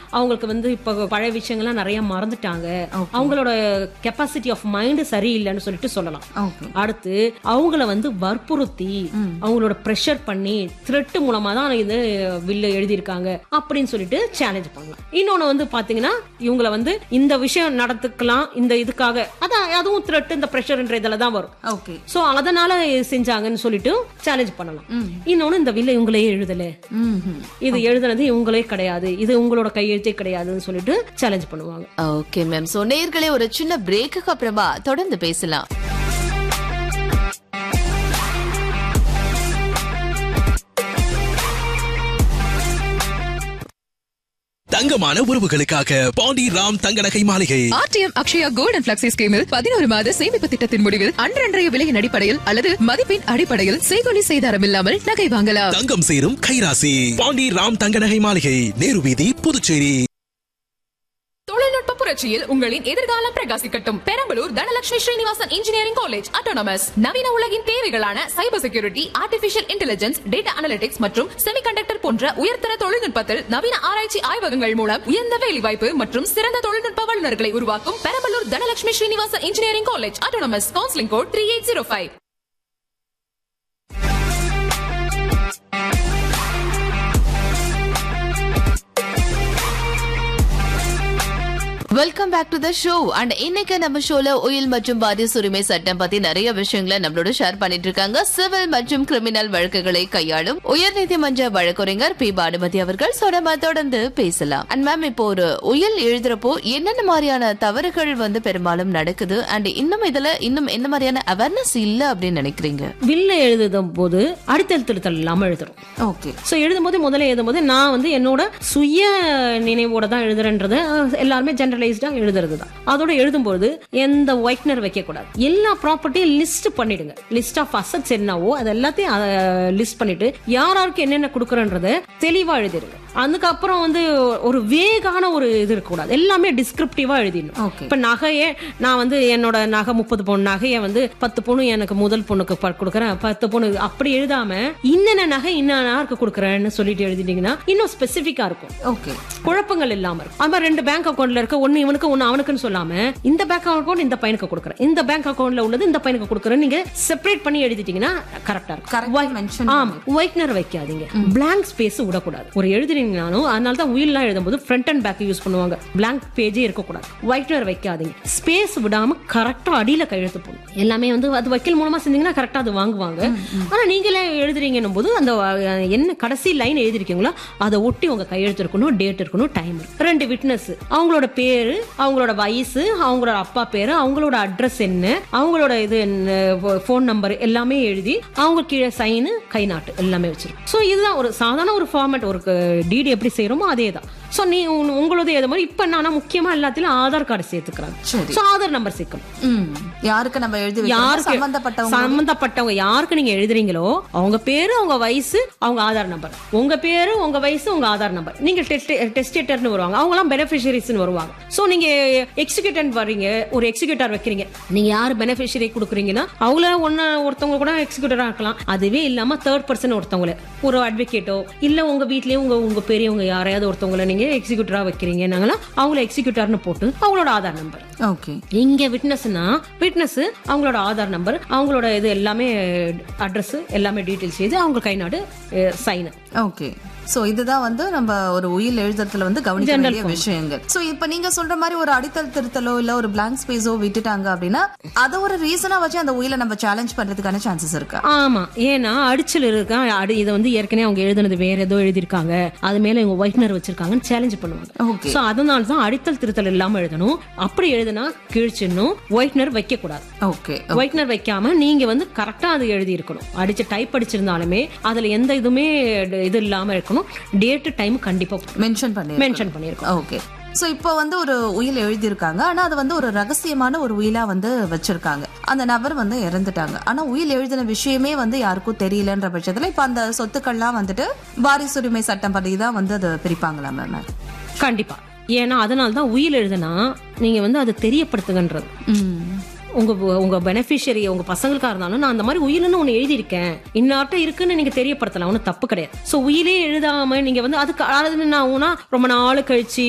அவங்களுக்கு வந்து இப்ப பழைய விஷயங்கள்லாம் நிறைய மறந்துட்டாங்க அவங்களோட கெப்பாசிட்டி ஆஃப் மைண்ட் சரியில்லைன்னு சொல்லிட்டு சொல்லலாம் ஓகே அடுத்து அவங்கள வந்து வற்புறுத்தி அவங்களோட ப்ரெஷர் பண்ணி த்ரெட் மூலமா தான் இது வில்ல எழுதியிருக்காங்க அப்படின்னு சொல்லிட்டு சேலஞ்ச் பண்ணலாம் இன்னொன்னு வந்து பாத்தீங்கன்னா இவங்கள வந்து இந்த விஷயம் நடத்துக்கலாம் இந்த இதுக்காக அதான் அதுவும் த்ரெட் இந்த ப்ரெஷர்ன்ற இதுல தான் வரும் ஓகே சோ அதனால செஞ்சாங்கன்னு சொல்லிட்டு சேலஞ்ச் பண்ணலாம் இன்னொன்னு இந்த வில்ல இவங்களே எழுதல ம் இது எழுதுனது இவங்களே கிடையாது இது உங்களோட கையெழுத்தே கிடையாதுன்னு சொல்லிட்டு சேலஞ்ச் பண்ணுவாங்க ஓகே மேம் சோ நேர்களே ஒரு சின்ன பிரேக்குக்கு அப்புறமா தொடர்ந்து பேசலாம் தங்கமான உறவுகளுக்காக பாண்டி ராம் தங்க நகை மாளிகை RTM Akshaya gold and flexi ஸ்கீமில் பதினோரு மாத சேமிப்பு திட்டத்தின் முடிவில் அன்றன்றைய விலையின் அடிப்படையில் அல்லது மதிப்பின் அடிப்படையில் செய்கொலி செய்தாரம் இல்லாமல் நகை வாங்கலாம் தங்கம் சேரும் கைராசி பாண்டி ராம் தங்க நகை மாளிகை நேரு வீதி புதுச்சேரி தொழில்நுட்ப புரட்சியில் உங்களின் எதிர்காலம் பிரகாசிக்கட்டும் Perambalur Dhanalakshmi Srinivasan engineering college autonomous நவீன உலகின் தேவைகளான cyber security artificial intelligence data analytics மற்றும் செமிகண்டக்டர் போன்ற உயர்தர தொழில்நுட்பத்தில் நவீன ஆராய்ச்சி ஆய்வகங்கள் மூலம் உயர்ந்த வேலைவாய்ப்பு மற்றும் சிறந்த தொழில்நுட்ப வல்லுநர்களை உருவாக்கும் Perambalur Dhanalakshmi Srinivasan engineering college autonomous counselling code three eight zero five welcome back to the show and இன்னைக்கு நம்ம ஷோல உயில் மற்றும் வாரிசு உரிமை சட்டம் பத்தி நிறைய விஷயங்களை நம்மளோட ஷேர் பண்ணிட்டு இருக்காங்க சிவில் மற்றும் கிரிமினல் வழக்குகளை கையாளும் உயர்நீதிமன்ற வழக்கறிஞர் பி பானுமதி அவர்கள் So, நம்ம தொடர்ந்து பேசலாம் அண்ட் மேம் இப்போ ஒரு உயில் எழுதுறப்போ என்னென்ன மாதிரியான தவறுகள் வந்து பெரும்பாலும் நடக்குது அண்ட் இன்னும் இதுல இன்னும் என்ன மாதிரியான அவேர்னஸ் இல்ல அப்படின்னு நினைக்கிறீங்க வில்ல எழுதும் போது அடித்தல் திருத்தல் இல்லாம எழுதுறோம் ஓகே ஸோ எழுதும்போது முதல்ல எழுதும்போது நான் வந்து என்னோட சுய நினைவோட தான் எழுதுறேன்றது அஹ், எல்லாருமே ஜெனரலைஸ்டா எழுதுறது தான் அதோட எழுதும்போது எந்த ஒயிட்னர் வைக்க கூடாது எல்லா ப்ராப்பர்ட்டியும் லிஸ்ட் பண்ணிடுங்க லிஸ்ட் ஆஃப் அசட்ஸ் என்னவோ அது எல்லாத்தையும் லிஸ்ட் பண்ணிட்டு யார் யாருக்கு என்னென்ன கொடுக்குறன்றத தெளிவா எழுதிடுங்க அதுக்கப்புறம் வந்து ஒரு வேகான ஒரு இது இருக்கக்கூடாது எல்லாமே டிஸ்கிரிப்டிவா எழுதிடணும் Okay. இப்ப நகையே நான் வந்து என்னோட நகை முப்பது பவுன் நகையை வந்து பத்து பவுன் எனக்கு முதல் பொண்ணுக்கு ப- கொடுக்குறேன் பத்து பவுன் அப்படி எழுதாம இன்னென்ன நகை இன்னும் கொடுக்குறேன்னு சொல்லிட்டு எழுதிட்டீங்கன்னா இன்னும் ஸ்பெசிபிக்கா இருக்கும் ஓகே குழப்பங்கள் இல்லாம இருக்கும் அது மாதிரி ரெண்டு பேங்க் அக்கௌண்ட்ல இருக்க ஒன்னு இவனுக்கு ஒன்னு அவனுக்குன்னு சொல்லாம இந்த பேங்க் அக்கௌண்ட் இந்த பையனுக்கு கொடுக்குறேன் இந்த பேங்க் அக்கௌண்ட்ல உள்ளது இந்த பையனுக்கு கொடுக்குறேன் நீங்க செப்பரேட் பண்ணி எழுதிட்டீங்கன்னா கரெக்டா Correct ஆ mention இருக்கும் ஆமா ஒயிட்னர் வைக்காதீங்க blank ஸ்பேஸ் விடக்கூடாது ஒரு எழுதுறீங்கனாலும் அதனால தான் உயிரெல்லாம் எழுதும்போது ஃப்ரண்ட் அண்ட் பேக் யூஸ் பண்ணுவாங்க blank பேஜே இருக்கக்கூடாது ஒயிட்னர் வைக்காதீங்க ஸ்பேஸ் விடாம கரெக்டா அடியில கையெழுத்து போடணும் எல்லாமே வந்து அது வக்கீல் மூலமா செஞ்சீங்கன்னா கரெக்டா அது வாங்குவாங்க ஆனா நீங்களே எழுதுறீங்கன்னும் போது அந்த அஹ், என்ன கடைசி லைன் எழுதிருக்கீங்களோ அதை ஒட்டி உங்க கையெழுத்து இருக்கணும் டேட் இருக்கணும் டைம் ரெண்டு விட்னஸ் அவங்களோட பேரு அவங்களோட வயசு அவங்களோட அப்பா பேரு அவங்களோட அட்ரஸ் என்ன அவங்களோட இது ஃபோன் நம்பர் எல்லாமே எழுதி அவங்க கீழே சைனு கை நாட்டு எல்லாமே வச்சிருக்கோம் ஸோ இதுதான் ஒரு சாதாரண ஒரு ஃபார்மேட் ஒரு டிடி எப்படி செய்யறோமோ அதே தான் ஸோ நீ உன்- உங்களோட இது மாதிரி இப்போ என்னன்னா முக்கியமா எல்லாத்திலும் ஆதார் கார்டு சேர்த்துக்கிறாங்க சரி. ஸோ ஆதார் நம்பர் சேர்க்கணும் ம் யாருக்கு நம்ம எழுதி வைக்கிறோமோ யாருக்கு சம்பந்தப்பட்டவங்க சம்பந்தப்பட்டவங்க யாருக்கு நீங்க எழுதுறீங்களோ அவங்க பேரு அவங்க வயசு அவங்க ஆதார் நம்பர் உங்க பேரு உங்க வயசு உங்க ஆதார் நம்பர் நீங்க டெஸ்டேட்டர்னு வருவாங்க அவங்க எல்லாம் பெனிஃபிஷரிஸ்னு வருவாங்க சோ நீங்க எக்ஸிக்யூட்டன் வர்றீங்க ஒரு எக்ஸிக்யூட்டர் வைக்கிறீங்க நீங்க யார் பெனிஃபிஷரி கொடுக்குறீங்கன்னா அவங்கள ஒன்னு ஒருத்தவங்க கூட எக்ஸிக்யூட்டரா இருக்கலாம் அதுவே இல்லாம தேர்ட் பர்சன் ஒருத்தவங்கள ஒரு அட்வொகேட்டோ இல்ல உங்க வீட்லயே உங்க உங்க பெரியவங்க யாரையாவது ஒருத்தவங்கள நீங்க எக்ஸிக்யூட்டரா வைக்கிறீங்கன்னாங்களா அவங்கள எக்ஸிக்யூட்டர்னு போட்டு அவங்களோட ஆதார் நம்பர் ஓகே இங்க விட்னஸ்னா விட்னஸ் அவங்களோட ஆதார் நம்பர் அவங்களோட இது எல்லாமே அட்ரஸ் எல்லாமே டீடைல்ஸ் செய்து அவங்க கை நாடு சைன் ஓகே சோ இதுதான் வந்து நம்ம ஒரு உயில் எழுதுறதுல வந்து கவனிக்க General வேண்டிய form. விஷயங்கள் சோ இப்ப நீங்க சொல்ற மாதிரி ஒரு அடித்தல் திருத்தலோ இல்ல ஒரு blank ஸ்பேஸோ விட்டுட்டாங்க அப்படின்னா அத ஒரு ரீசனா வச்சு அந்த உயில நம்ம சேலஞ்ச் பண்றதுக்கான சான்சஸ் இருக்கா ஆமா ஏன்னா அடிச்சல் இருக்கா அடி இதை வந்து ஏற்கனவே அவங்க எழுதுனது வேற ஏதோ எழுதிருக்காங்க அது மேல இவங்க ஒயிட்னர் வச்சிருக்காங்கன்னு சேலஞ்ச் பண்ணுவாங்க ஓகே சோ அதனால தான் அடித்தல் திருத்தல் இல்லாம எழுதணும் அப்படி எழுதுனா கிழிச்சிடணும் ஒயிட்னர் வைக்க கூடாது ஓகே ஒயிட்னர் வைக்காம நீங்க வந்து கரெக்டா அது எழுதி இருக்கணும் அடிச்ச டைப் அடிச்சிருந்தாலுமே அதுல எந்த இதுவுமே இது இல்லாம இருக்கணும் டேட்டு டைம் கண்டிப்பா மென்ஷன் பண்ணி மென்ஷன் பண்ணிருக்கோம் ஓகே சோ இப்போ வந்து ஒரு உயில் எழுதியிருக்காங்க ஆனா அது வந்து ஒரு ரகசியமான ஒரு உயிலா வந்து வச்சிருக்காங்க அந்த நபர் வந்து இறந்துட்டாங்க ஆனா உயில் எழுதின விஷயமே வந்து யாருக்கும் தெரியலன்ற பட்சத்துல இப்ப அந்த சொத்துக்கள்லாம் வந்துட்டு வாரிசுரிமை சட்டம் படி தான் வந்து அதை பிரிப்பாங்களா மேம் கண்டிப்பா ஏன்னா அதனால தான் உயில் எழுதுனா நீங்க வந்து அதை தெரியப்படுத்துங்கன்றது உங்க உங்க பெனிஃபிஷியரி உங்க பசங்களுக்கா இருந்தாலும் நான் அந்த மாதிரி உயில்னு ஒண்ணு எழுதியிருக்கேன் இன்னார்ட்ட இருக்குன்னு நீங்க தெரியப்படுத்தலாம் ஒன்றும் தப்பு கிடையாது சோ உயிலே எழுதாம நீங்க வந்து அதுக்கு அதாவது என்ன ஆகும்னா ரொம்ப நாள் கழிச்சு